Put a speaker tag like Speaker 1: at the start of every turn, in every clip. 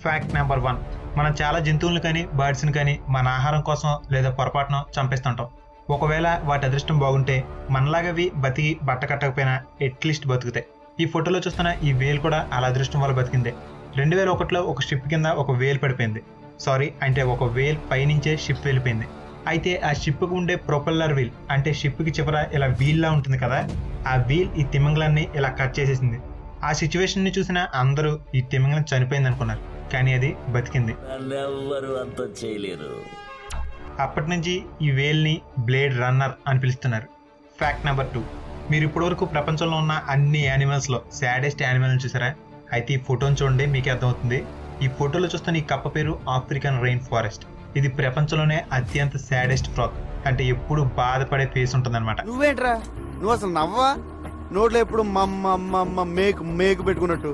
Speaker 1: fact number one మనం చాలా జంతువులను కానీ బర్డ్స్ని కానీ మన ఆహారం కోసం లేదా పొరపాటున చంపేస్తుంటాం ఒకవేళ వాటి అదృష్టం బాగుంటే మనలాగా అవి బతికి బట్ట కట్టకపోయినా అట్లీస్ట్ బతుకుతాయి ఈ ఫోటోలో చూస్తున్న ఈ వేల్ కూడా అలా అదృష్టం వల్ల బతికిందే రెండు వేల ఒకటిలో ఒక షిప్ కింద ఒక వేల్ పడిపోయింది సారీ అంటే ఒక వేల్ పైనుంచే షిప్ వెళ్ళిపోయింది అయితే ఆ షిప్కి ఉండే ప్రొపెల్లర్ వీల్ అంటే షిప్కి చివర ఇలా వీల్లా ఉంటుంది కదా ఆ వీల్ ఈ తిమింగలాన్ని ఇలా కట్ చేసేసింది ఆ సిచ్యువేషన్ ని చూసిన అందరూ ఈ తిమింగలం చనిపోయింది అనుకున్నారు కానీ అది బతికింది
Speaker 2: నన్నెవ్వరు అంత చేయలేరు
Speaker 1: అప్పటి నుంచి ఈ వేల్ని బ్లేడ్ రన్నర్ అని పిలుస్తున్నారు ఫ్యాక్ట్ నెంబర్ టూ మీరు ఇప్పటివరకు ప్రపంచంలో ఉన్న అన్ని యానిమల్స్లో సాడెస్ట్ యానిమల్ని చూసారా అయితే ఈ ఫోటోని చూడండి మీకే అర్థమవుతుంది ఈ ఫోటోలో చూస్తున్న ఈ కప్ప పేరు ఆఫ్రికన్ రెయిన్ ఫారెస్ట్ ఇది ప్రపంచంలోనే అత్యంత సాడెస్ట్ ఫ్రాక్ అంటే ఎప్పుడు బాధపడే ఫేస్ ఉంటుందన్నమాట
Speaker 3: నువ్వేంట్రా నువ్వు అసలు నవ్వా నోట్లో ఎప్పుడు మమ్మ మమ్మ మేకు మేకు పెట్టుకున్నట్టు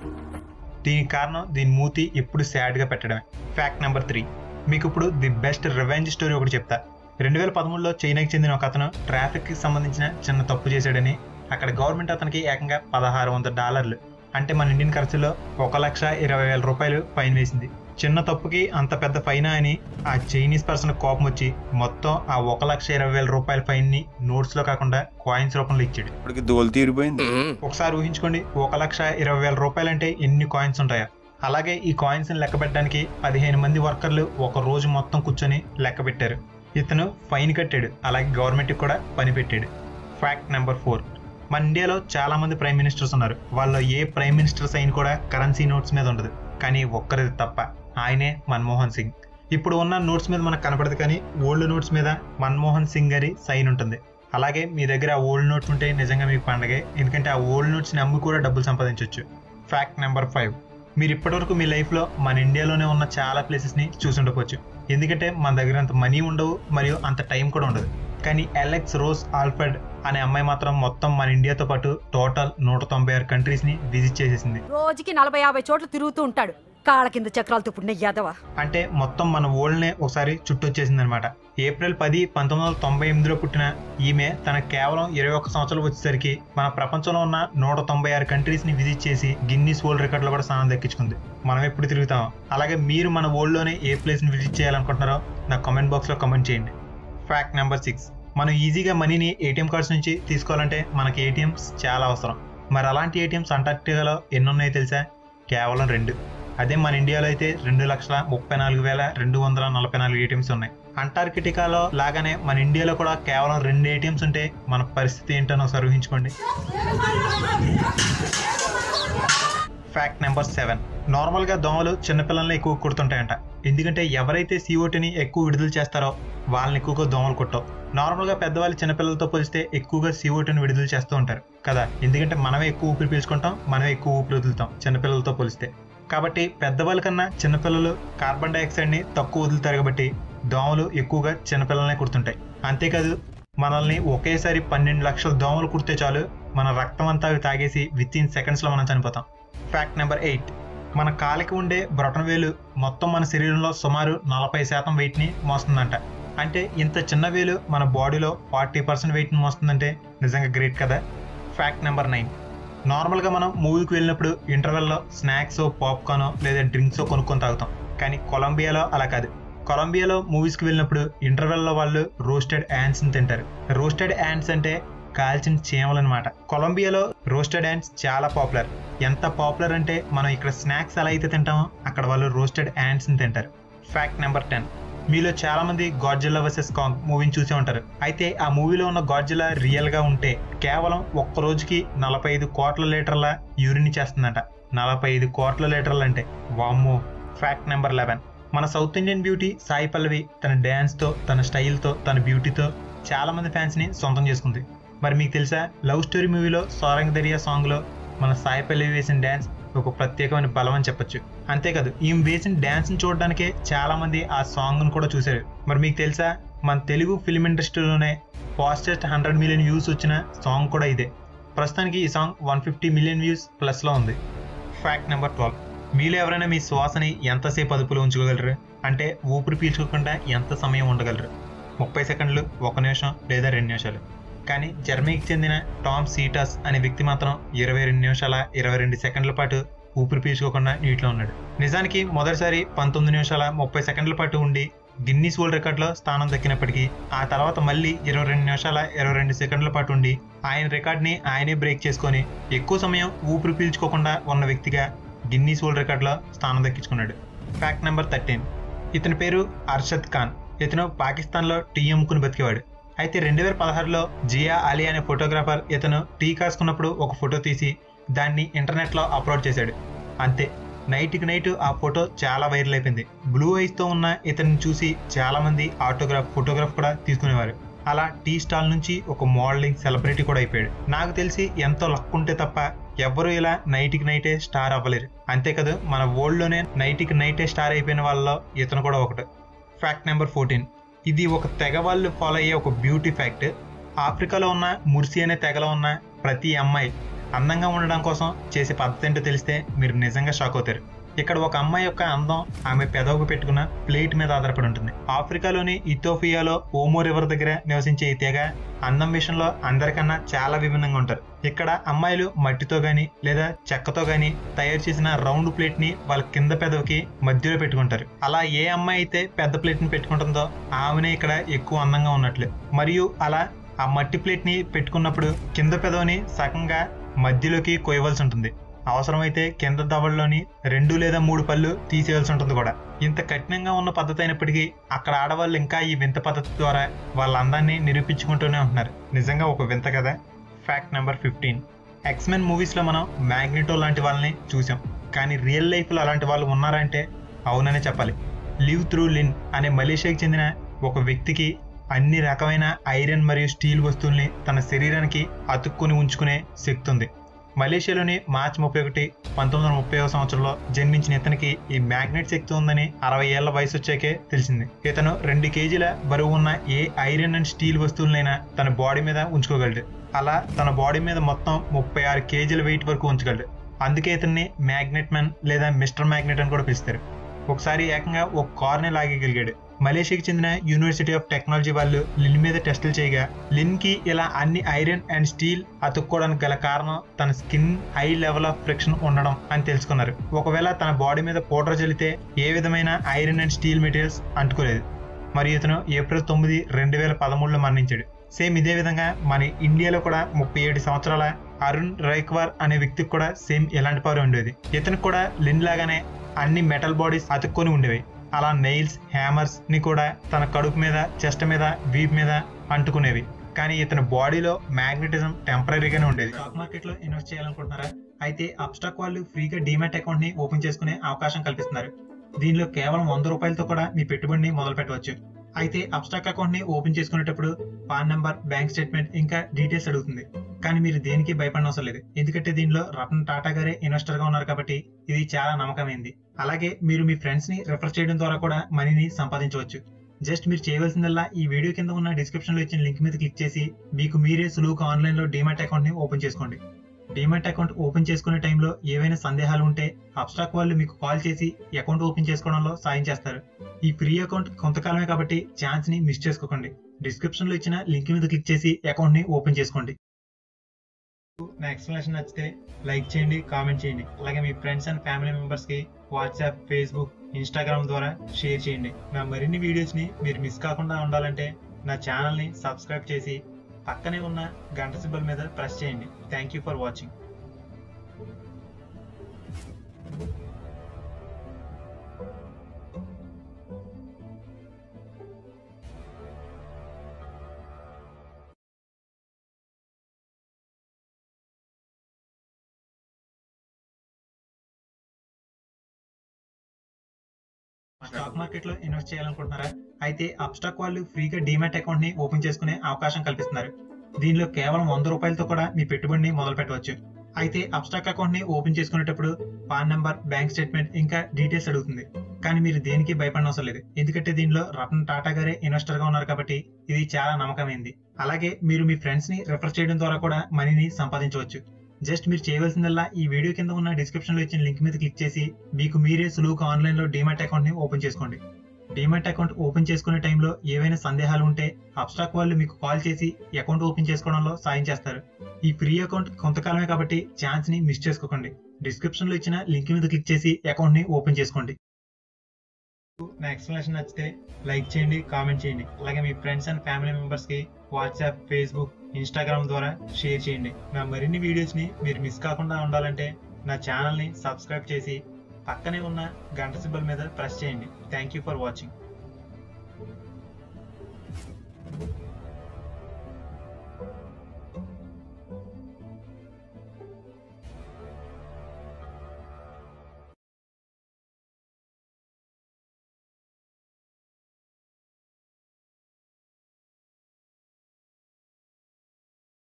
Speaker 1: దీనికి కారణం దీని మూతి ఎప్పుడు sad గా పెట్టడమే ఫ్యాక్ట్ నెంబర్ త్రీ మీకు ఇప్పుడు ది బెస్ట్ రివెంజ్ స్టోరీ ఒకటి చెప్తా రెండు వేల పదమూడులో చైనాకి చెందిన ఒక అతను ట్రాఫిక్కి సంబంధించిన చిన్న తప్పు చేశాడని అక్కడ గవర్నమెంట్ అతనికి ఏకంగా పదహారు వందల డాలర్లు అంటే మన ఇండియన్ ఖర్చులో ఒక లక్ష ఇరవై వేల రూపాయలు ఫైన్ వేసింది చిన్న తప్పుకి అంత పెద్ద ఫైన్ అని ఆ చైనీస్ పర్సన్ కోపం వచ్చి మొత్తం ఆ ఒక లక్ష ఇరవై వేల రూపాయల ఫైన్ ని నోట్స్ లో కాకుండా కాయిన్స్ రూపంలో ఇచ్చాడు
Speaker 3: ఇప్పటికి దోలు తీరిపోయింది
Speaker 1: ఒకసారి ఊహించుకోండి ఒక లక్ష ఇరవై వేల రూపాయలు అంటే ఎన్ని కాయిన్స్ ఉంటాయా అలాగే ఈ కాయిన్స్ ని లెక్క పెట్టడానికి పదిహేను మంది వర్కర్లు ఒక రోజు మొత్తం కూర్చొని లెక్క పెట్టారు ఇతను ఫైన్ కట్టాడు అలాగే గవర్నమెంట్ కూడా పని పెట్టాడు ఫ్యాక్ట్ నెంబర్ ఫోర్ మన ఇండియాలో చాలా మంది ప్రైమ్ మినిస్టర్స్ ఉన్నారు వాళ్ళ ఏ ప్రైమ్ మినిస్టర్ సైన్ కూడా కరెన్సీ నోట్స్ మీద ఉండదు కానీ ఒక్కరిది తప్ప ఆయనే మన్మోహన్ సింగ్ ఇప్పుడు ఉన్న నోట్స్ మీద మనకు కనపడదు కానీ ఓల్డ్ నోట్స్ మీద మన్మోహన్ సింగ్ గారి సైన్ ఉంటుంది అలాగే మీ దగ్గర ఆ ఓల్డ్ నోట్స్ ఉంటే నిజంగా మీకు పండగే ఎందుకంటే ఆ ఓల్డ్ నోట్స్ని అమ్మి కూడా డబ్బులు సంపాదించవచ్చు ఫ్యాక్ట్ నెంబర్ ఫైవ్ మీరు ఇప్పటివరకు మీ లైఫ్లో మన ఇండియాలోనే ఉన్న చాలా ప్లేసెస్ని చూసి ఉండకపోవచ్చు ఎందుకంటే మన దగ్గర అంత మనీ ఉండవు మరియు అంత టైం కూడా ఉండదు కానీ ఎలెక్స్ రోజ్ ఆల్ఫర్డ్ అనే అమ్మాయి మాత్రం మొత్తం మన ఇండియాతో పాటు టోటల్ నూట తొంభై ఆరు కంట్రీస్ని విజిట్ చేసేసింది
Speaker 4: రోజుకి నలభై యాభై చోట్ల తిరుగుతూ ఉంటాడు కాళ్ళ కింద చక్రాలతో పుట్టిన యాదవ
Speaker 1: అంటే మొత్తం మన వరల్డ్నే ఒకసారి చుట్టొచ్చేసింది అనమాట ఏప్రిల్ పది పంతొమ్మిది వందల తొంభై ఎనిమిదిలో పుట్టిన ఈమె తన కేవలం ఇరవై ఒక్క సంవత్సరాలు వచ్చేసరికి మన ప్రపంచంలో ఉన్న నూట తొంభై ఆరు కంట్రీస్ ని విజిట్ చేసి గిన్నీస్ వరల్డ్ రికార్డులో కూడా స్థానం దక్కించుకుంది మనం ఎప్పుడు తిరుగుతాం అలాగే మీరు మన వరల్డ్ లోనే ఏ ప్లేస్ ని విజిట్ చేయాలనుకుంటున్నారో నా కామెంట్ బాక్స్ లో కామెంట్ చేయండి ఫ్యాక్ట్ నెంబర్ సిక్స్ మనం ఈజీగా మనీని ఏటీఎం కార్డ్స్ నుంచి తీసుకోవాలంటే మనకి ఏటీఎంస్ చాలా అవసరం మరి అలాంటి ఏటీఎంస్ అంటార్క్టికాలో ఎన్ని ఉన్నాయో తెలుసా కేవలం రెండు అదే మన ఇండియాలో అయితే రెండు లక్షల ముప్పై నాలుగు వేల రెండు వందల నలభై నాలుగు ఏటీఎంస్ ఉన్నాయి అంటార్కిటికాలో లాగానే మన ఇండియాలో కూడా కేవలం రెండు ఏటీఎంస్ ఉంటే మన పరిస్థితి ఏంటో ఒకసారి ఊహించుకోండి ఫ్యాక్ట్ నెంబర్ సెవెన్ నార్మల్ గా దోమలు చిన్నపిల్లల్ని ఎక్కువ కుడుతుంటాయంట ఎందుకంటే ఎవరైతే సిఓటిని ఎక్కువ విడుదల చేస్తారో వాళ్ళని ఎక్కువగా దోమలు కుట్టవు నార్మల్ గా పెద్దవాళ్ళు చిన్నపిల్లలతో పోలిస్తే ఎక్కువగా సిఓటిని విడుదల చేస్తూ ఉంటారు కదా ఎందుకంటే మనమే ఎక్కువ ఊపిరి పీల్చుకుంటాం మనమే ఎక్కువ ఊపిరి వదులుతాం చిన్నపిల్లలతో పోలిస్తే కాబట్టి పెద్దవాళ్ళ కన్నా చిన్నపిల్లలు కార్బన్ డైఆక్సైడ్ ని తక్కువ వదులుతారు కాబట్టి దోమలు ఎక్కువగా చిన్నపిల్లలనే కుడుతుంటాయి అంతేకాదు మనల్ని ఒకేసారి పన్నెండు లక్షల దోమలు కుడితే చాలు మన రక్తం అంతా అవి తాగేసి విత్ ఇన్ సెకండ్స్ లో మనం చనిపోతాం ఫ్యాక్ట్ నెంబర్ ఎయిట్ మన కాలికి ఉండే బ్రొటన వేలు మొత్తం మన శరీరంలో సుమారు నలభై శాతం వెయిట్ ని మోస్తుందంట అంటే ఇంత చిన్న వేలు మన బాడీలో ఫార్టీ పర్సెంట్ వెయిట్ ని మోస్తుందంటే నిజంగా గ్రేట్ కదా ఫ్యాక్ట్ నెంబర్ నైన్ నార్మల్గా మనం మూవీకి వెళ్ళినప్పుడు ఇంటర్వెల్లో స్నాక్స్ పాప్కార్న్ లేదా డ్రింక్స్ కొనుక్కొని తాగుతాం కానీ కొలంబియాలో అలా కాదు కొలంబియాలో మూవీస్కి వెళ్ళినప్పుడు ఇంటర్వెల్లో వాళ్ళు రోస్టెడ్ యాండ్స్ తింటారు రోస్టెడ్ యాండ్స్ అంటే కాల్చిన చీమలు అనమాట కొలంబియాలో రోస్టెడ్ యాండ్స్ చాలా పాపులర్ ఎంత పాపులర్ అంటే మనం ఇక్కడ స్నాక్స్ ఎలా అయితే తింటామో అక్కడ వాళ్ళు రోస్టెడ్ యాండ్స్ తింటారు ఫ్యాక్ట్ నెంబర్ టెన్ మీలో చాలా మంది గాడ్జిల్లా వర్సెస్ కాంగ్ మూవీని చూసే ఉంటారు అయితే ఆ మూవీలో ఉన్న గాడ్జిల్లా రియల్ గా ఉంటే కేవలం ఒక్క రోజుకి నలభై ఐదు కోట్ల లీటర్ల యూరిన్ చేస్తుందంట నలభై ఐదు కోట్ల లీటర్లు అంటే వామ్మో ఫ్యాక్ట్ నెంబర్ లెవెన్ మన south Indian beauty Sai Pallavi తన డ్యాన్స్ తో తన స్టైల్ తో తన బ్యూటీతో చాలా మంది ఫ్యాన్స్ ని సొంతం చేసుకుంది మరి మీకు తెలుసా లవ్ స్టోరీ మూవీలో సారంగ్ దరియా సాంగ్ లో మన సాయి పల్లవి వేసిన డ్యాన్స్ ఒక ప్రత్యేకమైన బలం అని చెప్పొచ్చు అంతేకాదు ఈమె వేసిన డ్యాన్స్ ని చూడడానికే చాలా మంది ఆ సాంగ్ ను కూడా చూశారు మరి మీకు తెలుసా మన తెలుగు ఫిల్మ్ ఇండస్ట్రీలోనే ఫాస్టెస్ట్ హండ్రెడ్ మిలియన్ వ్యూస్ వచ్చిన సాంగ్ కూడా ఇదే ప్రస్తుతానికి ఈ song one fifty million views plus లో ఉంది ఫ్యాక్ట్ నెంబర్ ట్వెల్వ్ మీలో ఎవరైనా మీ శ్వాసని ఎంతసేపు అదుపులో ఉంచుకోగలరు అంటే ఊపిరి పీల్చుకోకుండా ఎంత సమయం ఉండగలరు ముప్పై సెకండ్లు ఒక నిమిషం లేదా రెండు నిమిషాలు కానీ జర్మనీకి చెందిన టామ్ సీటాస్ అనే వ్యక్తి మాత్రం ఇరవై రెండు నిమిషాల ఇరవై రెండు సెకండ్ల పాటు ఊపిరి పీల్చుకోకుండా నీటిలో ఉన్నాడు నిజానికి మొదటిసారి పంతొమ్మిది నిమిషాల ముప్పై సెకండ్ల పాటు ఉండి గిన్నీస్ వరల్డ్ రికార్డులో స్థానం దక్కినప్పటికీ ఆ తర్వాత మళ్ళీ ఇరవై రెండు నిమిషాల ఇరవై రెండు సెకండ్ల పాటు ఉండి ఆయన రికార్డ్ని ఆయనే బ్రేక్ చేసుకొని ఎక్కువ సమయం ఊపిరి పీల్చుకోకుండా ఉన్న వ్యక్తిగా గిన్నీస్ వరల్డ్ రికార్డులో స్థానం దక్కించుకున్నాడు ఫ్యాక్ట్ నెంబర్ థర్టీన్ ఇతని పేరు అర్షద్ ఖాన్ ఇతను పాకిస్తాన్లో టీ అమ్ముకుని బతికేవాడు అయితే రెండు వేల పదహారులో జియా అలీ అనే ఫోటోగ్రాఫర్ ఇతను టీ కాసుకున్నప్పుడు ఒక ఫోటో తీసి దాన్ని ఇంటర్నెట్లో అప్లోడ్ చేశాడు అంతే నైట్కి నైట్ ఆ ఫోటో చాలా వైరల్ అయిపోయింది బ్లూ ఐస్తో ఉన్న ఇతన్ని చూసి చాలా మంది ఆటోగ్రాఫ్ ఫోటోగ్రాఫ్ కూడా తీసుకునేవారు అలా టీ స్టాల్ నుంచి ఒక మోడలింగ్ సెలబ్రిటీ కూడా అయిపోయాడు నాకు తెలిసి ఎంతో లక్ ఉంటే తప్ప ఎవ్వరూ ఇలా నైట్కి నైటే స్టార్ అవ్వలేరు అంతేకాదు మన వరల్డ్లోనే నైట్కి నైటే స్టార్ అయిపోయిన వాళ్ళలో ఇతను కూడా ఒకటి ఫ్యాక్ట్ నెంబర్ ఫోర్టీన్ ఇది ఒక తెగ వాళ్ళు ఫాలో అయ్యే ఒక బ్యూటీ ఫ్యాక్ట్ ఆఫ్రికాలో ఉన్న ముర్సి అనే తెగలో ఉన్న ప్రతి అమ్మాయి అందంగా ఉండడం కోసం చేసే పద్ధతి ఏంటో తెలిస్తే మీరు నిజంగా షాక్ అవుతారు ఇక్కడ ఒక అమ్మాయి యొక్క అందం ఆమె పెదవుకు పెట్టుకున్న ప్లేట్ మీద ఆధారపడి ఉంటుంది ఆఫ్రికాలోని ఇథోపియాలో ఓమో రివర్ దగ్గర నివసించే ఈ తెగ అందం విషయంలో అందరికన్నా చాలా విభిన్నంగా ఉంటారు ఇక్కడ అమ్మాయిలు మట్టితో గాని లేదా చెక్కతో గాని తయారు చేసిన రౌండ్ ప్లేట్ ని వాళ్ళ కింద పెదవికి మధ్యలో పెట్టుకుంటారు అలా ఏ అమ్మాయి అయితే పెద్ద ప్లేట్ ని పెట్టుకుంటుందో ఆమెనే ఇక్కడ ఎక్కువ అందంగా ఉన్నట్లు మరియు అలా ఆ మట్టి ప్లేట్ ని పెట్టుకున్నప్పుడు కింద పెదవిని సగంగా మధ్యలోకి కొయ్యవలసి ఉంటుంది అవసరమైతే కింద దవడలోని రెండు లేదా మూడు పళ్ళు తీసేయాల్సి ఉంటుంది కూడా ఇంత కఠినంగా ఉన్న పద్ధతి అయినప్పటికీ అక్కడ ఆడవాళ్ళు ఇంకా ఈ వింత పద్ధతి ద్వారా వాళ్ళ అందాన్ని నిరూపించుకుంటూనే ఉంటున్నారు నిజంగా ఒక వింత కదా ఫ్యాక్ట్ నెంబర్ ఫిఫ్టీన్ ఎక్స్మెన్ మూవీస్లో మనం మ్యాగ్నెటో లాంటి వాళ్ళని చూసాం కానీ రియల్ లైఫ్లో అలాంటి వాళ్ళు ఉన్నారంటే అవుననే చెప్పాలి లివ్ త్రూ లిన్ అనే మలేషియాకి చెందిన ఒక వ్యక్తికి అన్ని రకమైన ఐరన్ మరియు స్టీల్ వస్తువుల్ని తన శరీరానికి అతుక్కుని ఉంచుకునే శక్తి ఉంది మలేషియాలోని మార్చి ముప్పై ఒకటి పంతొమ్మిది వందల ముప్పై సంవత్సరంలో జన్మించిన ఇతనికి ఈ మ్యాగ్నెట్ శక్తి ఉందని అరవై ఏళ్ల వయసు వచ్చాకే తెలిసింది ఇతను రెండు కేజీల బరువు ఉన్న ఏ ఐరన్ అండ్ స్టీల్ వస్తువులనైనా తన బాడీ మీద ఉంచుకోగలడు అలా తన బాడీ మీద మొత్తం ముప్పై ఆరు కేజీల వెయిట్ వరకు ఉంచగలడు అందుకే ఇతన్ని మ్యాగ్నెట్ మ్యాన్ లేదా మిస్టర్ మ్యాగ్నెట్ అని కూడా పిలుస్తారు ఒకసారి ఏకంగా ఒక కార్ని లాగగలిగాడు మలేషియాకి చెందిన యూనివర్సిటీ ఆఫ్ టెక్నాలజీ వాళ్ళు లిన్ మీద టెస్టులు చేయగా లిన్ కి ఇలా అన్ని ఐరన్ అండ్ స్టీల్ అతుక్కోవడానికి గల కారణం తన skin high level of friction ఉండడం అని తెలుసుకున్నారు ఒకవేళ తన బాడీ మీద పౌడర్ చల్లితే ఏ విధమైన ఐరన్ అండ్ స్టీల్ మెటీరియల్స్ అంటుకోలేదు మరియు ఇతను ఏప్రిల్ తొమ్మిది రెండు వేల పదమూడులో మరణించాడు సేమ్ ఇదే విధంగా మన ఇండియాలో కూడా ముప్పై ఏడు సంవత్సరాల అరుణ్ రైక్వార్ అనే వ్యక్తికి కూడా సేమ్ ఇలాంటి పవర్ ఉండేది ఇతనికి కూడా లిన్ లాగానే అన్ని మెటల్ బాడీస్ అతుక్కొని ఉండేవి అలా నెయిల్స్ హ్యామర్స్ ని కూడా తన కడుపు మీద చెస్ట్ మీద వీప్ మీద అంటుకునేవి కానీ ఇతని బాడీలో మ్యాగ్నెటిజం టెంపరీగానే ఉండేది స్టాక్ మార్కెట్ లో ఇన్వెస్ట్ చేయాలనుకుంటున్నారా అయితే అప్స్టాక్ వాళ్ళు ఫ్రీగా డీమాట్ అకౌంట్ ని ఓపెన్ చేసుకునే అవకాశం కల్పిస్తున్నారు దీనిలో కేవలం వంద రూపాయలతో కూడా మీ పెట్టుబడిని మొదలు పెట్టవచ్చు అయితే అబ్స్టాక్ అకౌంట్ ని ఓపెన్ చేసుకునేటప్పుడు పాన్ నెంబర్ బ్యాంక్ స్టేట్మెంట్ ఇంకా డీటెయిల్స్ అడుగుతుంది కానీ మీరు దేనికి భయపడనవసరం లేదు ఎందుకంటే దీనిలో రతన్ టాటా గారే ఇన్వెస్టర్ గా ఉన్నారు కాబట్టి ఇది చాలా నమ్మకమైంది అలాగే మీరు మీ ఫ్రెండ్స్ ని రెఫర్ చేయడం ద్వారా కూడా మనీని సంపాదించవచ్చు జస్ట్ మీరు చేయవలసిందల్లా ఈ వీడియో కింద ఉన్న డిస్క్రిప్షన్ లో ఇచ్చిన లింక్ మీద క్లిక్ చేసి మీకు మీరే సులువుగా ఆన్లైన్ లో డిమాట్ అకౌంట్ ని ఓపెన్ చేసుకోండి డిమాట్ అకౌంట్ ఓపెన్ చేసుకునే టైంలో ఏవైనా సందేహాలు ఉంటే అబ్స్ట్రాక్ వాళ్ళు మీకు కాల్ చేసి అకౌంట్ ఓపెన్ చేసుకోవడంలో సాయం చేస్తారు ఈ ఫ్రీ అకౌంట్ కొంతకాలమే కాబట్టి ఛాన్స్ ని మిస్ చేసుకోకండి డిస్క్రిప్షన్ లో ఇచ్చిన లింక్ మీద క్లిక్ చేసి అకౌంట్ ని ఓపెన్ చేసుకోండి నా ఎక్స్ప్లెనేషన్ నచ్చితే లైక్ చేయండి కామెంట్ చేయండి అలాగే మీ ఫ్రెండ్స్ అండ్ ఫ్యామిలీ మెంబర్స్ కి వాట్సాప్ ఫేస్బుక్ ఇన్స్టాగ్రామ్ ద్వారా షేర్ చేయండి నా మరిన్ని వీడియోస్ ని మీరు మిస్ కాకుండా ఉండాలంటే నా ఛానల్ ని సబ్స్క్రైబ్ చేసి పక్కనే ఉన్న గంట సింబల్ మీద ప్రెస్ చేయండి thank you for watching stock market లో ఇన్వెస్ట్ చేయాలనుకుంటున్నారా అయితే అబ్స్టాక్ వాళ్ళు ఫ్రీగా డీమాట్ అకౌంట్ ని ఓపెన్ చేసుకునే అవకాశం కల్పిస్తున్నారు దీనిలో కేవలం వంద రూపాయలతో కూడా మీ పెట్టుబడిని మొదలు పెట్టవచ్చు అయితే అబ్స్టాక్ అకౌంట్ ని ఓపెన్ చేసుకునేటప్పుడు పాన్ నెంబర్ బ్యాంక్ స్టేట్మెంట్ ఇంకా డీటెయిల్స్ అడుగుతుంది కానీ మీరు దేనికి భయపడనవసరం లేదు ఎందుకంటే దీనిలో రతన్ టాటా గారే ఇన్వెస్టర్ గా ఉన్నారు కాబట్టి ఇది చాలా నమ్మకమైంది అలాగే మీరు మీ ఫ్రెండ్స్ ని రెఫర్ చేయడం ద్వారా కూడా మనీని సంపాదించవచ్చు జస్ట్ మీరు చేయవలసిందల్లా ఈ వీడియో కింద ఉన్న డిస్క్రిప్షన్ లో ఇచ్చిన లింక్ మీద క్లిక్ చేసి మీకు మీరే సులువుగా ఆన్లైన్ లో డిమాట్ అకౌంట్ ని ఓపెన్ చేసుకోండి డీమెట్ అకౌంట్ ఓపెన్ చేసుకునే టైంలో ఏవైనా సందేహాలు ఉంటే అబ్స్ట్రాక్ వాళ్ళు మీకు కాల్ చేసి అకౌంట్ ఓపెన్ చేసుకోవడంలో సాయం చేస్తారు ఈ ఫ్రీ అకౌంట్ కొంతకాలమే కాబట్టి ఛాన్స్ ని మిస్ చేసుకోకండి డిస్క్రిప్షన్ లో ఇచ్చిన లింక్ మీద క్లిక్ చేసి అకౌంట్ ని ఓపెన్ చేసుకోండి నా ఎక్స్ప్లెనేషన్ నచ్చితే లైక్ చేయండి కామెంట్ చేయండి అలాగే మీ ఫ్రెండ్స్ అండ్ ఫ్యామిలీ మెంబర్స్ కి వాట్సాప్ ఫేస్బుక్ ఇన్స్టాగ్రామ్ ద్వారా షేర్ చేయండి నా మరిన్ని వీడియోస్ ని మీరు మిస్ కాకుండా ఉండాలంటే నా ఛానల్ ని సబ్స్క్రైబ్ చేసి పక్కనే ఉన్న గంట సింబల్ మీద ప్రెస్ చేయండి థ్యాంక్ యూ ఫర్ వాచింగ్